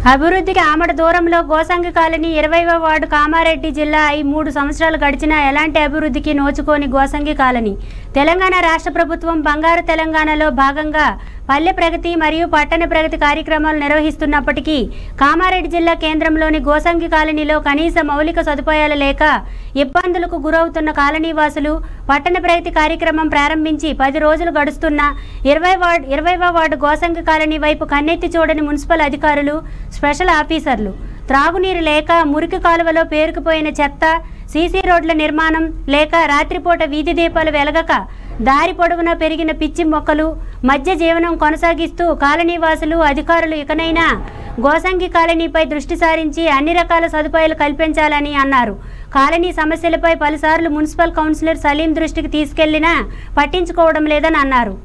అభివృద్ధికి ఆమడ దూరంలో గోసంగి కాలనీ ఇరవైవ వార్డు కామారెడ్డి జిల్లా అయి మూడు సంవత్సరాలు గడిచినా ఎలాంటి అభివృద్ధికి నోచుకోని గోసంగి కాలనీ తెలంగాణ రాష్ట్ర ప్రభుత్వం బంగారు తెలంగాణలో భాగంగా పల్లె ప్రగతి మరియు పట్టణ ప్రగతి కార్యక్రమాలు నిర్వహిస్తున్నప్పటికీ కామారెడ్డి జిల్లా కేంద్రంలోని గోసంగి కాలనీలో కనీస మౌలిక సదుపాయాలు లేక ఇబ్బందులకు గురవుతున్న కాలనీవాసులు పట్టణ ప్రగతి కార్యక్రమం ప్రారంభించి పది రోజులు గడుస్తున్నా ఇరవై వార్డు ఇరవైవ వార్డు గోసంగి కాలనీ వైపు కన్నెత్తి చూడని మున్సిపల్ అధికారులు స్పెషల్ ఆఫీసర్లు త్రాగునీరు లేక మురికి కాలువలో పేరుకుపోయిన చెత్త సీసీ రోడ్ల నిర్మాణం లేక రాత్రిపూట వీధి దీపాలు వెలగక దారి పొడవునా పెరిగిన పిచ్చి మొక్కలు మధ్య జీవనం కొనసాగిస్తూ కాలనీవాసులు అధికారులు ఇకనైనా గోసంగి కాలనీపై దృష్టి సారించి అన్ని రకాల సదుపాయాలు కల్పించాలని అన్నారు కాలనీ సమస్యలపై పలుసార్లు మున్సిపల్ కౌన్సిలర్ సలీం దృష్టికి తీసుకెళ్లినా పట్టించుకోవడం లేదని అన్నారు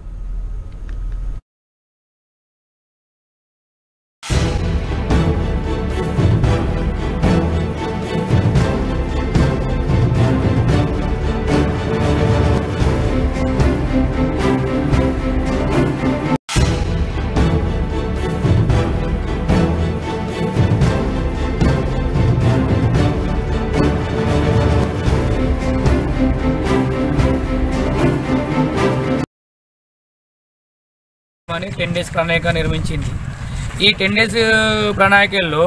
అని టెన్ డేస్ ప్రణాళిక నిర్మించింది ఈ టెన్ డేస్ ప్రణాళికల్లో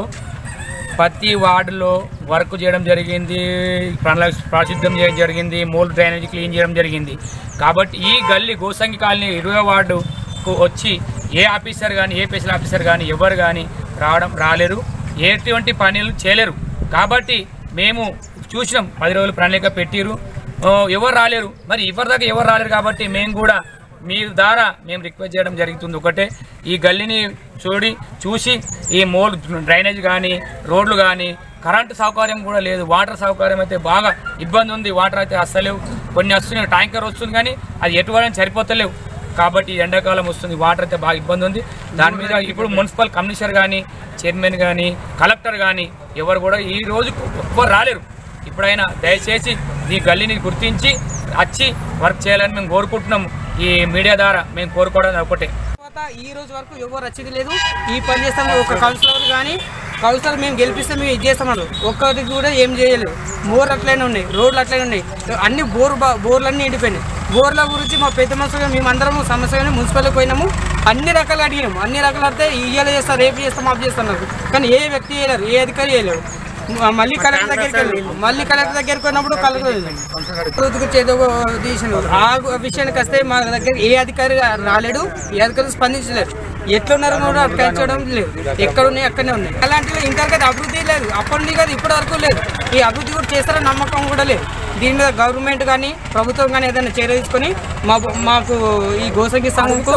ప్రతి వార్డులో వర్క్ చేయడం జరిగింది ప్రణాళిక ప్రాసిద్ధం చేయడం జరిగింది మూల డ్రైనేజ్ క్లీన్ చేయడం జరిగింది కాబట్టి ఈ గల్లీ గోసంగి కాలనీ ఇరవై వార్డుకు వచ్చి ఏ ఆఫీసర్ కానీ ఏ స్పెషల్ ఆఫీసర్ కానీ ఎవరు కానీ రావడం రాలేరు ఎటువంటి పనులు చేయలేరు కాబట్టి మేము చూసినాం పది రోజులు ప్రణాళిక పెట్టిరు ఓ, ఎవరు రాలేరు మరి ఎవరి దాకా ఎవరు రాలేరు కాబట్టి మేము కూడా మీ ద్వారా మేము రిక్వెస్ట్ చేయడం జరుగుతుంది ఒకటే ఈ గల్లీని చూడి చూసి ఈ మోల్ డ్రైనేజ్ కానీ రోడ్లు కానీ కరెంటు సౌకర్యం కూడా లేదు వాటర్ సౌకర్యం అయితే బాగా ఇబ్బంది ఉంది వాటర్ అయితే అస్సలేవు కొన్ని వస్తున్నాయి ట్యాంకర్ వస్తుంది కానీ అది ఎటువంటి సరిపోతలేవు కాబట్టి ఈ ఎండాకాలం వస్తుంది వాటర్ అయితే బాగా ఇబ్బంది ఉంది దాని మీద ఇప్పుడు మున్సిపల్ కమిషనర్ కానీ చైర్మన్ కానీ కలెక్టర్ కానీ ఎవరు కూడా ఈ రోజు ఎవ్వరు రాలేరు ఇప్పుడైనా దయచేసి ఈ గల్లీని గుర్తించి వచ్చి వర్క్ చేయాలని మేము కోరుకుంటున్నాం ఈ మీడియా ద్వారా మేము కోరుకోవడం ఒకటే తర్వాత ఈ రోజు వరకు ఎవరు వచ్చింది లేదు ఈ పని చేస్తాం ఒక కౌన్సిలర్ కానీ కౌన్సిలర్ మేము గెలిపిస్తే మేము ఇది చేస్తామన్నారు ఒక్కటి కూడా ఏం చేయలేదు బోర్లు అట్లనే ఉన్నాయి రోడ్లు అట్లనే ఉన్నాయి అన్ని బోర్ బా- బోర్లన్నీ ఎండిపోయినాయి బోర్ల గురించి మా పెద్ద మనుషులుగా మేమందరం సమస్యగానే మున్సిపల్కి పోయినాము అన్ని రకాలు అడిగినాము అన్ని రకాలు అడితే ఇయ్యాల చేస్తారు రేపు చేస్తాం ఆఫ్ చేస్తున్నారు కానీ ఏ వ్యక్తి చేయలేరు ఏ అధికారి చేయలేరు మ- మళ్ళీ కలెక్టర్ దగ్గరికి వెళ్ళి మళ్ళీ కలెక్టర్ దగ్గరికి పోయినప్పుడు కలెక్టర్ ప్రభుత్వం చేదో తీసిన ఆ విషయానికి వస్తే మా దగ్గర ఏ అధికారి రాలేడు ఏ అధికారి స్పందించలేరు ఎట్లున్నారు కూడా అటకాయించడం లేదు ఎక్కడ ఉన్నాయి అక్కడనే ఉన్నాయి అలాంటివి ఇంతవరకు అభివృద్ధి లేదు అప్పటి కాదు ఇప్పటి వరకు లేదు ఈ అభివృద్ధి కూడా చేస్తారని నమ్మకం కూడా లేదు దీని మీద గవర్నమెంట్ కానీ ప్రభుత్వం కానీ ఏదైనా చర్య తీసుకొని మా మాకు ఈ గోసంగి సంఘంకు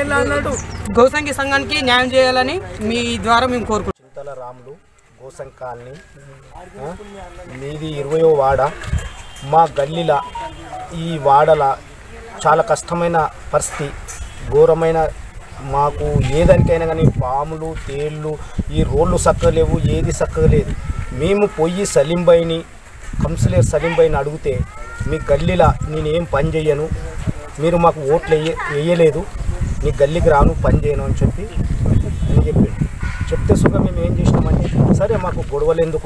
గోసంగి సంఘానికి న్యాయం చేయాలని మీ ద్వారా మేము కోరుకుంటున్నాం చింతల రాములు గోసం కాలనీ ఆ, మీది ఇరవయో వాడ మా గల్లీల ఈ వాడల చాలా కష్టమైన పరిస్థితి ఘోరమైన మాకు ఏదానికైనా కానీ పాములు తేళ్ళు ఈ రోడ్లు చక్కగా లేవు ఏది చక్కగా లేదు మేము పోయి సలీంబాయిని కంసులేర్ సలీంబాయిని అడిగితే మీ గల్లీల నేనేం పని చెయ్యను మీరు మాకు ఓట్లు వేయ వేయలేదు నీ గల్లీకి రాను పని చేయను అని చెప్పి అని చెప్పిండు చెప్తే సుఖం మేము ఏం చేసినామంటే సరే మాకు గొడవలు ఎందుకు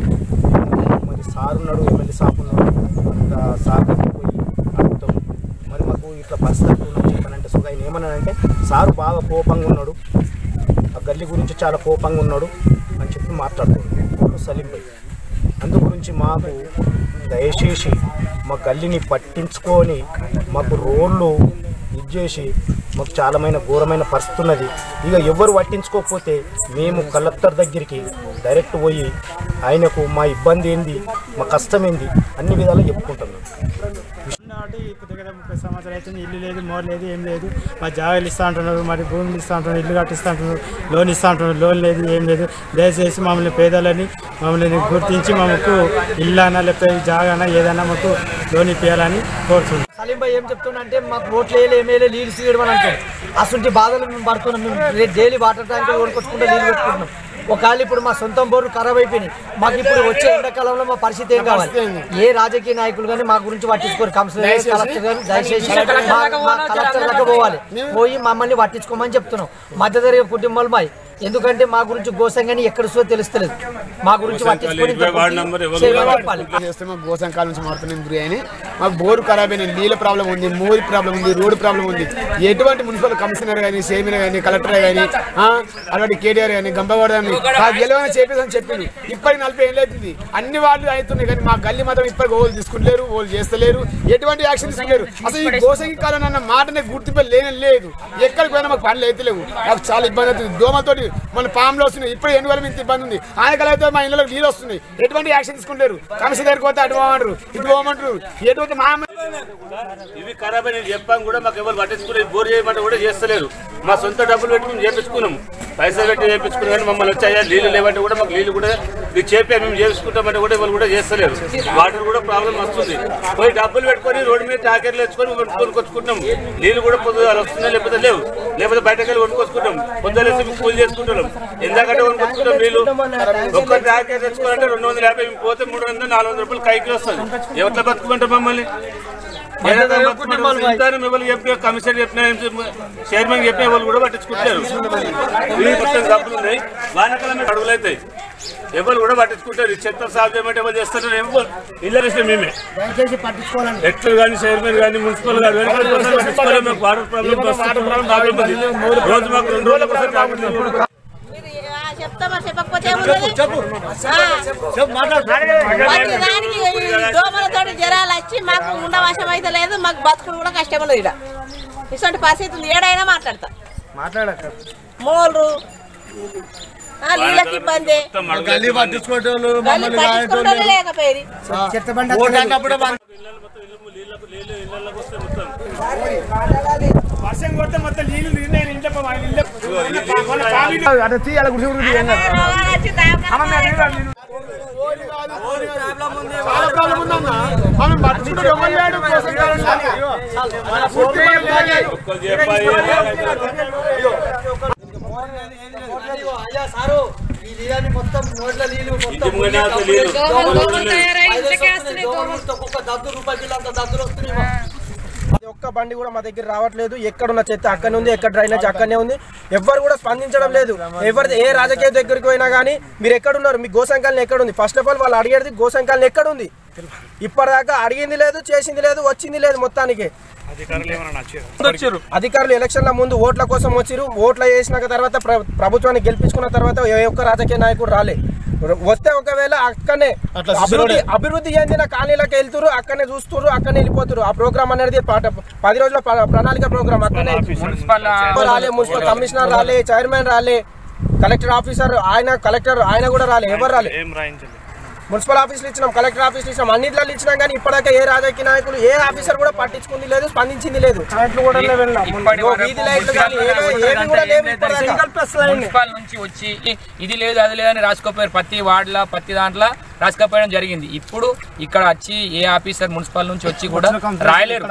మరి సార్ ఉన్నాడు ఎమ్మెల్యే సార్ ఉన్నాడు ఇంకా సార్ దగ్గరికి పోయి అడుగుతాం మరి మాకు ఇట్లా పరిస్థితి ఉన్నాం చెప్పానంటే సుఖ ఆయన ఏమన్నాడంటే సారు బాగా కోపంగా ఉన్నాడు ఆ గల్లీ గురించి చాలా కోపంగా ఉన్నాడు అని చెప్పి మాట్లాడుతున్నాడు సలీం భాయ్ అందు గురించి మాకు దయచేసి మా గల్లీని పట్టించుకొని మాకు రోడ్లు ఇది చేసి మాకు చాలామైన ఘోరమైన పరిస్థితి ఉన్నది ఇక ఎవరు పట్టించుకోకపోతే మేము కలెక్టర్ దగ్గరికి డైరెక్ట్ పోయి ఆయనకు మా ఇబ్బంది ఏంది మా కష్టం ఏంది అన్ని విధాలు చెప్పుకుంటాం మేము కాబట్టి కొద్ది కదా ముప్పై సంవత్సరాలు అవుతుంది ఇల్లు లేదు మోర్ లేదు ఏం లేదు మా జాగాలు ఇస్తా అంటున్నారు మరి భూములు ఇస్తా అంటున్నారు ఇల్లు కట్టిస్తా అంటున్నారు లోన్ ఇస్తా అంటున్నారు లోన్ లేదు ఏం లేదు దయచేసి మమ్మల్ని పేదలని మమ్మల్ని గుర్తించి మాకు ఇల్లానా లేకపోతే జాగానా ఏదైనా మాకు లోన్ ఇప్పించాలని కోరుతున్నాం సలీం భాయ్ ఏం చెప్తున్నా అంటే మాకు ఓట్లు వేయలే ఏమేలే నీళ్ళు తీయడం అని అంటాడు అసలు బాధలు మేము పడుతున్నాం మేము డైలీ వాటర్ ట్యాంకులు కొనుక్కొచ్చుకుంటే నీళ్ళు పెట్టుకుంటున్నాం ఒకవేళ ఇప్పుడు మా సొంతం బోర్లు ఖరాబ్ అయిపోయినాయి మాకు ఇప్పుడు వచ్చే ఎండాకాలంలో మా పరిస్థితి ఏం కావాలి ఏ రాజకీయ నాయకులు కానీ మా గురించి పట్టించుకోరు కౌన్సిలర్ కలెక్టర్ గారు దయచేసి మా- మా కలెక్టర్ దాకా పోవాలి పోయి మమ్మల్ని పట్టించుకోమని చెప్తున్నాం మధ్యతరగతి కుటుంబాలు మాయి ఎందుకంటే మా గురించి గోసంగాని ఎక్కడ సో తెలుస్తలేదు మా గురించి పట్టించుకొని చేయమని చెప్పాలి చేస్తే మాకు గోసంకాల నుంచి మారుతున్నాం బిర్యానీ మాకు బోరు ఖరాబ్ అయిన నీళ్ళ ప్రాబ్లం ఉంది మోరి ప్రాబ్లం ఉంది రోడ్డు ప్రాబ్లం ఉంది ఎటువంటి మున్సిపల్ కమిషనర్ కానీ చైర్మన్ కానీ కలెక్టర్ కానీ అలాంటి కేటీఆర్ కానీ గంపగౌడ కానీ నాకు గెలవని చెప్పేసి చెప్పింది ఇప్పటికి నలభై ఏళ్ళు అవుతుంది అన్ని వాళ్ళు అవుతున్నాయి కానీ మా గల్లీ మాత్రం ఇప్పటికి ఓళ్ళు తీసుకుంటలేరు ఓళ్ళు చేస్తలేరు ఎటువంటి యాక్షన్ తీసుకుంటారు అసలు ఈ గోసంగి కాలం అన్న మాటనే గుర్తింపు లేనే లేదు ఎక్కడికి పోయినా మాకు పనులు అయితే లేవు నాకు చాలా ఇబ్బంది అవుతుంది దోమతోటి మన పాములు వస్తున్నాయి ఇప్పుడు ఎన్ని వేల మీద ఇబ్బంది ఉంది ఆయనకలు అయితే మా ఇళ్ళలో నీళ్ళు వస్తున్నాయి ఎటువంటి యాక్షన్ తీసుకుంటారు కమిషన్ దగ్గరికి పోతే అటు పోమంటారు ఇటు పోమంటారు ఎటువంటి మా ఇవి ఖరాబ్ అని చెప్పాం కూడా మాకు ఎవరు పట్టించుకుని బోర్ చేయమంటే కూడా చేస్తలేరు మా సొంత డబ్బులు పెట్టి మేము చేపించుకున్నాం పైసలు పెట్టి చేపించుకున్నాం కానీ మమ్మల్ని వచ్చాయా నీళ్ళు లేవంటే కూడా మాకు నీళ్ళు కూడా మీకు చెప్పా మేము చేసుకుంటామంటే కూడా ఎవరు కూడా చేస్తలేరు వాటర్ కూడా ప్రాబ్లం వస్తుంది పోయి డబ్బులు పెట్టుకొని రోడ్డు మీద టాకెర్లు తెచ్చుకొని వండుకొని కొట్టుకుంటాం నీళ్ళు కూడా పొద్దుగా వస్తున్నాయి లేకపోతే లేవు లేకపోతే బయటకు వెళ్ళి వండుకొచ్చుకుంటాం పొద్దులేసి కూలి చేసుకుంటున్నాం ఎందుకంటే వండుకొచ్చుకుంటాం నీళ్ళు ఒక్క టాకెర్ తెచ్చుకోవాలంటే రెండు వందల యాభై మేము పోతే మూడు వందలు నాలుగు వందల రూపాయలు కైకి వస్తుంది ఎవరితో బతుకుంటాం మమ్మల్ని మిమ్మల్ని చెప్పిన కమిషనర్ చెప్పిన చైర్మన్ చెప్పిన వాళ్ళు కూడా పట్టించుకుంటారు ఈ మొత్తం డబ్బులు ఉన్నాయి వానకాలం మీద అడుగులు అవుతాయి ఎవరు కూడా పట్టించుకుంటారు ఈ చెత్త సాగు చేయమంటే ఎవరు చేస్తారు ఎవరు ఇళ్ళ ఇష్టం మేమే దయచేసి పట్టించుకోవాలని ఎట్లు కానీ చైర్మన్ కానీ మున్సిపల్ కానీ వెనకాల కోసం పట్టించుకోవాలి మాకు వాటర్ ప్రాబ్లం ప్రాబ్లం ఉంది రోజు మాకు రెండు రోజుల కోసం తాగుతుంది మీరు ఆ చెప్తామా చెప్పకపోతే ఏమున్నది? ఆ. ప్రతి దానికి ఈ దోమలతోటి జ్వరాలు వచ్చి మాకు ఉండవాసం అయితే లేదు మాకు బతుకుడు కూడా కష్టం ఉన్నది ఇక్కడ ఇటువంటి పరిస్థితి ఉంది ఏడైనా మాట్లాడతా మాట్లాడక మోళ్ళు ఆ, నీళ్ళకి ఇబ్బంది గల్లీ పట్టించుకోవటం గల్లీ పట్టించుకుంటూనే లేకపోయేది వర్షం కొడితే మొత్తం నీళ్ళు నీళ్ళు ఇంట్లో మా ఇంట్లో అటు తీయాలి గుడి గుడి రోగాలు వచ్చి దావకాలు చాలా ప్రాబ్లం ఉందన్న మనం పట్టుకుంటే ఎవరు లేడు గోసంకాలం మన పూర్తి అయ్యా సారు ఈ నీళ్ళని మొత్తం నోట్ల నీళ్ళు మొత్తం ఇంటి ముంగనే అసలు నీళ్ళు. ఐదేసి వస్తున్నాయి, దోమలతో ఒక్కొక్క దద్దు రూపాయి కిలో అంత దద్దులు వస్తున్నాయి మాకు. అది ఒక్క బండి కూడా మా దగ్గర రావట్లేదు ఎక్కడున్న చెత్త అక్కడనే ఉంది ఎక్కడ డ్రైనేజ్ అక్కడనే ఉంది ఎవ్వరు కూడా స్పందించడం లేదు ఎవరి ఏ రాజకీయ దగ్గరికి పోయినా కానీ మీరు ఎక్కడున్నారు మీ గోసంకాలని ఎక్కడుంది ఫస్ట్ ఆఫ్ ఆల్ వాళ్ళు అడిగేది గోసంకాలని ఎక్కడుంది ఇప్పటిదాకా అడిగింది లేదు చేసింది లేదు వచ్చింది లేదు మొత్తానికి అధికారులు ఎలక్షన్ల ముందు ఓట్ల కోసం వచ్చిరు ఓట్ల వేసిన తర్వాత ప్ర- ప్రభుత్వాన్ని గెలిపించుకున్న తర్వాత ఏ ఒక్క రాజకీయ నాయకుడు రాలే వస్తే ఒకవేళ అక్కడనే అభివృద్ధి అభివృద్ధి చెందిన కాలనీలకు వెళ్తురు అక్కడనే చూస్తురు అక్కడనే వెళ్ళిపోతురు ఆ ప్రోగ్రామ్ అనేది పాట- పది రోజుల ప్ర- ప్రణాళిక ప్రోగ్రామ్ అక్కడనే మున్సిపల్ రాలే మున్సిపల్ కమిషనర్ రాలే చైర్మన్ రాలే కలెక్టర్ ఆఫీసర్ ఆయన కలెక్టర్ ఆయన కూడా రాలే ఎవరు రాలే మున్సిపల్ ఆఫీసులు ఇచ్చినాం కలెక్టర్ ఆఫీసులు ఇచ్చినాం అన్నిట్లో ఇచ్చినాం కానీ ఇప్పటిదాకా ఏ రాజకీయ నాయకులు ఏ ఆఫీసర్ కూడా పట్టించుకుంది లేదు స్పందించింది లేదు ఇప్పటి వరకు వీధి లైట్లు కానీ ఏవీ- ఏవి కూడా లేవు ఇప్పటిదాకా. మున్సిపల్ నుంచి వచ్చి ఇది లేదు అది లేదని రాసుకోపోయారు ప్రతి వార్డులో ప్రతి దాంట్లో రాసుకోపోయడం జరిగింది ఇప్పుడు ఇక్కడ వచ్చి ఏ ఆఫీసర్ మున్సిపల్ నుంచి వచ్చి కూడా రాయలేరు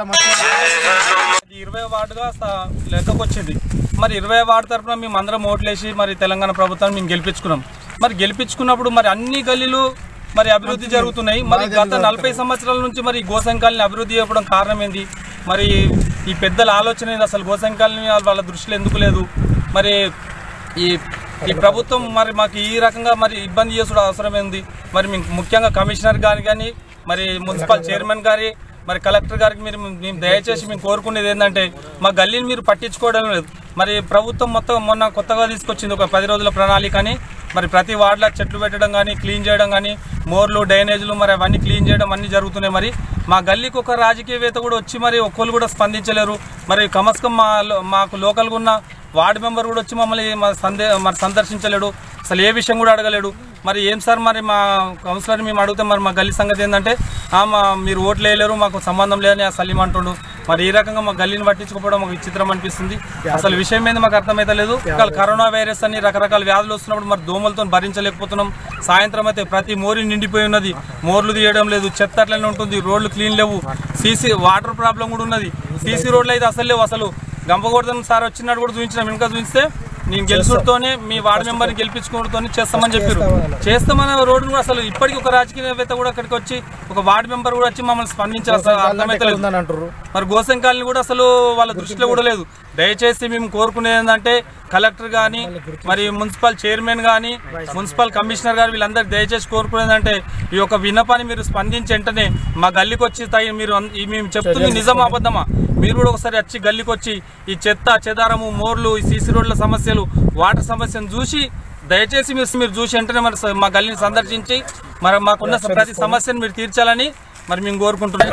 ఇది ఇరవై వార్డుగా స- లెక్కకు వచ్చింది మరి ఇరవై వార్డు తరఫున మేము అందరం ఓట్లేసి మరి తెలంగాణ ప్రభుత్వాన్ని మేము గెలిపించుకున్నాం మరి గెలిపించుకున్నప్పుడు మరి అన్ని గల్లీలు మరి అభివృద్ధి జరుగుతున్నాయి మరి గత నలభై సంవత్సరాల నుంచి మరి ఈ గోసంకాలని అభివృద్ధి చేయడం కారణం ఏంది మరి ఈ పెద్దల ఆలోచన ఏంది అసలు గోసంకాలని వాళ్ళ దృష్టిలో ఎందుకు లేదు మరి ఈ ఈ ప్రభుత్వం మరి మాకు ఈ రకంగా మరి ఇబ్బంది చేసుడు అవసరం ఏంది మరి మీకు ముఖ్యంగా కమిషనర్ గారి కానీ మరి మున్సిపల్ చైర్మన్ గారి మరి కలెక్టర్ గారికి మీరు మేము దయచేసి మేము కోరుకునేది ఏంటంటే మా గల్లీని మీరు పట్టించుకోవడం లేదు మరి ప్రభుత్వం మొత్తం మొన్న కొత్తగా తీసుకొచ్చింది ఒక పది రోజుల ప్రణాళికని మరి ప్రతి వార్డులో చెట్లు పెట్టడం కానీ క్లీన్ చేయడం కానీ మోర్లు డ్రైనేజీలు మరి అవన్నీ క్లీన్ చేయడం అన్నీ జరుగుతున్నాయి మరి మా గల్లీకి ఒక రాజకీయవేత్త కూడా వచ్చి మరి ఒక్కరు కూడా స్పందించలేరు మరి కమస్కం మా మాకు లోకల్గా ఉన్న వార్డు మెంబర్ కూడా వచ్చి మమ్మల్ని మా సందే మరి సందర్శించలేడు అసలు ఏ విషయం కూడా అడగలేడు మరి ఏం సార్ మరి మా కౌన్సిలర్ మేము అడిగితే మరి మా గల్లీ సంగతి ఏంటంటే "ఆ, మా మీరు ఓట్లు వేయలేరు మాకు సంబంధం లేదని ఆ సలీం అంటుండు మరి ఈ రకంగా మా గల్లీని పట్టించుకోవడం మాకు విచిత్రం అనిపిస్తుంది అసలు విషయం ఏంది మాకు అర్థమైతే లేదు ఇవాళ కరోనా వైరస్ అని రకరకాల వ్యాధులు వస్తున్నప్పుడు మరి దోమలతో భరించలేకపోతున్నాం సాయంత్రం అయితే ప్రతి మోరి నిండిపోయి ఉన్నది మోర్లు తీయడం లేదు చెత్త అట్లనే ఉంటుంది రోడ్లు క్లీన్ లేవు సీసీ వాటర్ ప్రాబ్లం కూడా ఉన్నది సీసీ రోడ్లు అయితే అసలు లేవు అసలు గంపగొడతాం సార్ వచ్చినట్టు కూడా చూపించినాం ఇంకా చూపిస్తే నేను గెలుచుడుతోనే మీ వార్డు మెంబర్ని గెలిపించుకోవడంతోనే చేస్తామని చెప్పారు చేస్తామన్న రోడ్డు కూడా అసలు ఇప్పటికీ ఒక రాజకీయవేత్త కూడా అక్కడికి వచ్చి ఒక వార్డు మెంబర్ కూడా వచ్చి మమ్మల్ని స్పందించారు అసలు అర్థమైతే లేదు అంటారు మరి గోసంకాలని కూడా అసలు వాళ్ళ దృష్టిలో కూడా లేదు దయచేసి మేము కోరుకునేది ఏంటంటే కలెక్టర్ కానీ మరి మున్సిపల్ చైర్మన్ కానీ మున్సిపల్ కమిషనర్ గారు వీళ్ళందరూ దయచేసి కోరుకునేది అంటే ఈ యొక్క విన్నపాన్ని మీరు స్పందించి వెంటనే మా గల్లీకి వచ్చి తగి- మీరు అన్- ఈ మేము చెప్తుంది నిజమా అబద్ధమా మీరు కూడా ఒకసారి వచ్చి గల్లీకి వచ్చి ఈ చెత్త చెదారము మోర్లు ఈ సీసీ రోడ్ల సమస్యలు వాటర్ సమస్యను చూసి దయచేసి మీరు మీరు చూసి వెంటనే మరి స- మా గల్లీని సందర్శించి మరి మాకున్న ప్రతి సమస్యను మీరు తీర్చాలని మరి మేము కోరుకుంటున్నాం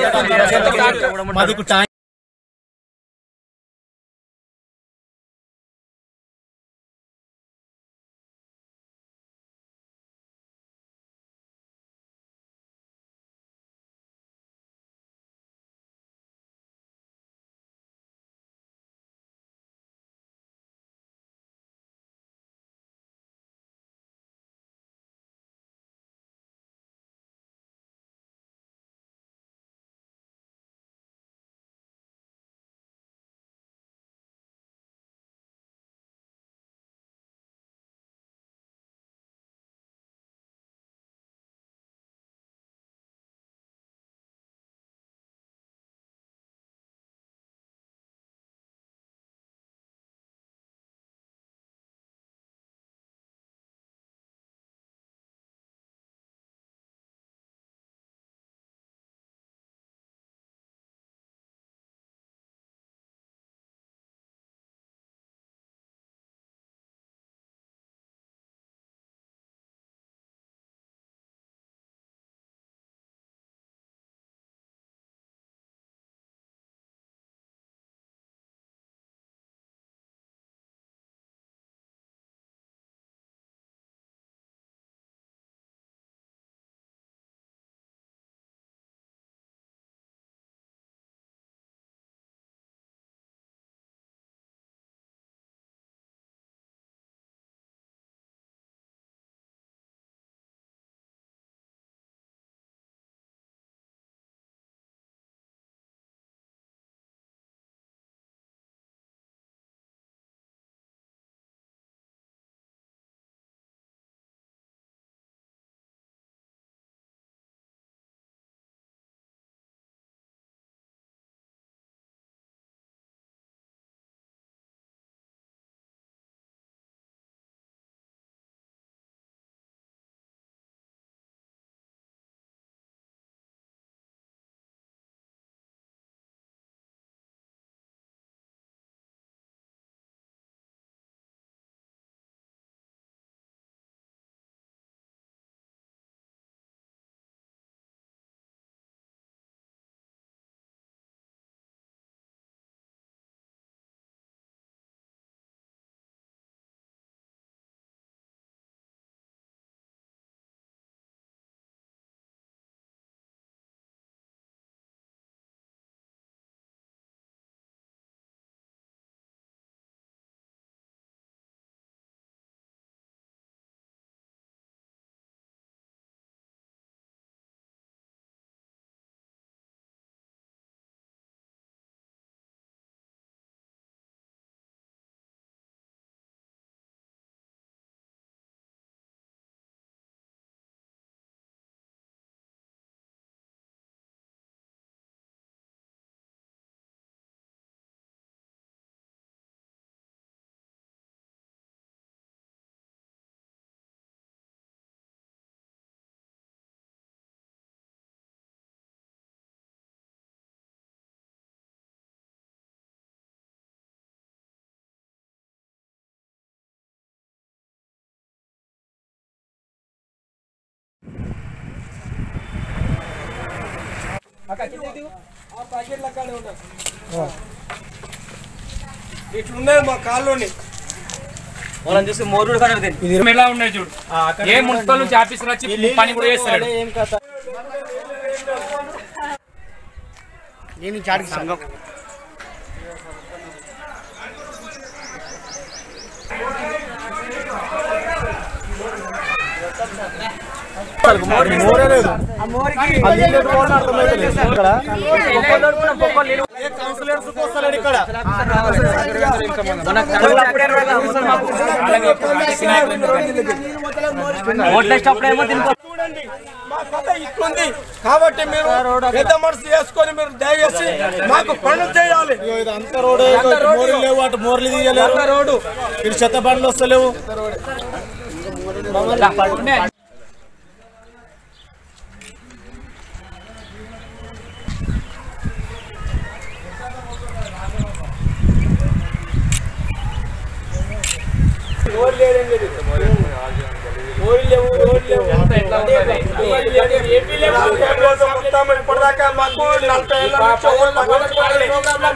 ఇట్లున్నది మా కాళ్ళలోని వాళ్ళని చూసి మోరుడు కనబడి ఇది ఎలా ఉన్నాయి చూడు ఏ మున్సిపల్ నుంచి ఆఫీసర్ వచ్చి పని కూడా చేస్తాడు ఏం కథ నేను చాటికి సంఘం మోరే లేదు ఆ నీళ్ళు ఎటు పోవాలో అర్థమైతే లేదు ఇక్కడ కౌన్సిలర్స్ వస్తలేడు ఇక్కడ చూడండి మా కథ ఇట్లుంది కాబట్టి మీరు పెద్ద మనసు చేసుకొని మీరు దయచేసి మాకు పనులు చేయాలి ఇది అంత రోడ్ మోర్లు లేవు అటు మోర్లు తీయలేరు రోడ్డు ఇటు చెత్త బండ్లు వస్తలేవు మొత్తం ఇప్పటిదాకా మాకు నలభై ఏళ్ళ నుంచి ఎవరు పట్టించుకోవాలి.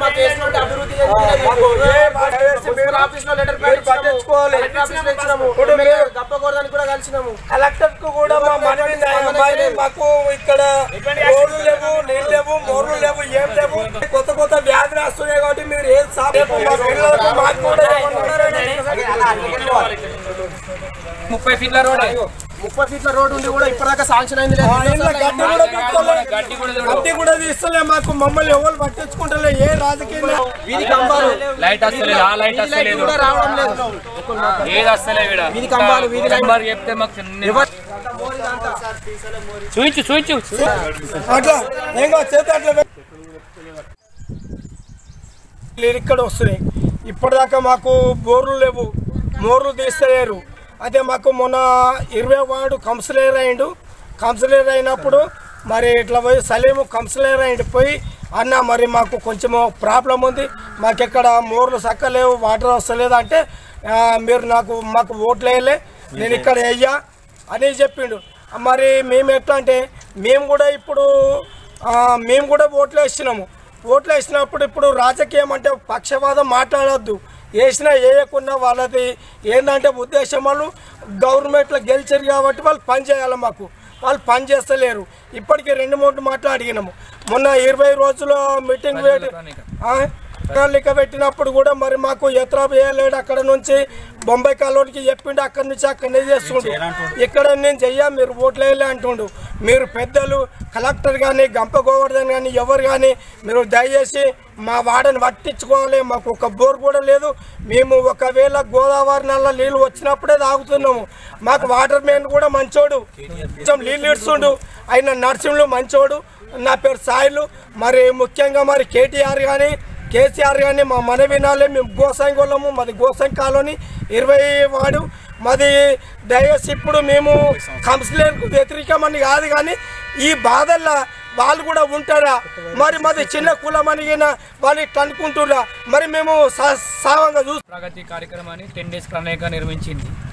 మాకు ఏ బాధ వేసి మీరు మీరు పట్టించుకోవాలి. ఇప్పుడు మీరు కలెక్టర్ కు కూడా మా మనవి మరి మాకు ఇక్కడ రోడ్లు లేవు నీళ్ళు లేవు మోర్లు లేవు ఏం లేవు కొత్త కొత్త వ్యాధులు వస్తున్నాయి కాబట్టి మీరు ఏం సాపు మా పిల్లలకు మాకు కూడా ముప్పై ఫీట్ల రోడ్ ముప్పై ఫీట్ల రోడ్ ఉండి కూడా ఇప్పటిదాకా శాంక్షన్ అయింది గడ్డి కూడా తీసుకోలే. గడ్డి కూడా తీస్తలే మాకు మమ్మల్ని ఎవరు పట్టించుకుంటలే ఏ రాజకీయ వీధి కంబాలు లైట్ వస్తలేదు ఆ లైట్ వస్తలేదు కూడా రావడం లేదు ఏది వస్తలేదు ఈడ. వీధి కంబాలు, వీధి లైట్. నెంబర్ చెప్తే మాకు చిన్న- చూయించు చూయించు అట్లా ఏం కాదు చేతి అట్లా పె- నీళ్ళు ఇక్కడ వస్తున్నాయి ఇప్పటిదాకా మాకు బోర్లు లేవు మోర్లు తీస్తలేరు అదే మాకు మొన్న ఇరవై వాడు కౌన్సిలర్ అయిండు కౌన్సిలర్ అయినప్పుడు మరి ఇట్లా పోయి సలీము కౌన్సిలర్ అయిండు పోయి అన్న మరి మాకు కొంచెం ప్రాబ్లం ఉంది మాకు ఇక్కడ మోర్లు సక్కలేవు వాటర్ వస్తలేదు అంటే "ఆ, మీరు నాకు మాకు ఓట్లు వేయలే నేను ఇక్కడ వేయ్యా అని చెప్పిండు మరి మేము ఎట్లా అంటే మేము కూడా ఇప్పుడు ఆ, మేము కూడా ఓట్లు వేసినాము ఓట్లు వేసినప్పుడు ఇప్పుడు రాజకీయం అంటే పక్షవాదం మాట్లాడొద్దు వేసినా వేయకున్నా వాళ్ళది ఏంటంటే ఉద్దేశం వాళ్ళు గవర్నమెంట్లో గెలిచారు కాబట్టి వాళ్ళు పని చేయాలి మాకు వాళ్ళు పని చేస్తలేరు ఇప్పటికీ రెండు మూడు మాటలు అడిగినాము మొన్న ఇరవై రోజుల మీటింగ్ పెట్టి ఆ? ప్రణాళిక పెట్టినప్పుడు కూడా మరి మాకు ఎత్రా వేయలేడు అక్కడ నుంచి బొంబాయి కాలోనికి చెప్పిండు అక్కడి నుంచి అక్కడనే చేస్తుండు ఇక్కడ నేను చెయ్యా మీరు ఓట్లు వేయలే అంటుండు మీరు పెద్దలు కలెక్టర్ కానీ గంప గోవర్ధన్ కానీ ఎవరు కానీ మీరు దయచేసి మా వాడని పట్టించుకోవాలి మాకు ఒక బోర్ కూడా లేదు మేము ఒకవేళ గోదావరి నల్ల నీళ్ళు వచ్చినప్పుడే తాగుతున్నాము మాకు వాటర్ మ్యాన్ కూడా మంచోడు కొంచెం నీళ్ళు ఇస్తుండు ఆయన నర్సింహులు మంచోడు నా పేరు సాయిలు మరి ముఖ్యంగా మరి కేటీఆర్ కానీ కేసీఆర్ కానీ మా మన వినాలి మేము గోసాంగ్ వాళ్ళము మాది గోసాంగ్ కాలనీ ఇరవై వాడు మాది దయచేసి ఇప్పుడు మేము కౌన్సిలర్కు వ్యతిరేకమని కాదు కానీ ఈ బాధల్లో వాళ్ళు కూడా ఉంటారా మరి మాది చిన్న కులం అనిగిన వాళ్ళు ఇట్లా అనుకుంటున్నా మరి మేము సా- సావంగా చూస్తాం ప్రగతి కార్యక్రమాన్ని టెన్ డేస్ ప్రణాళిక నిర్మించింది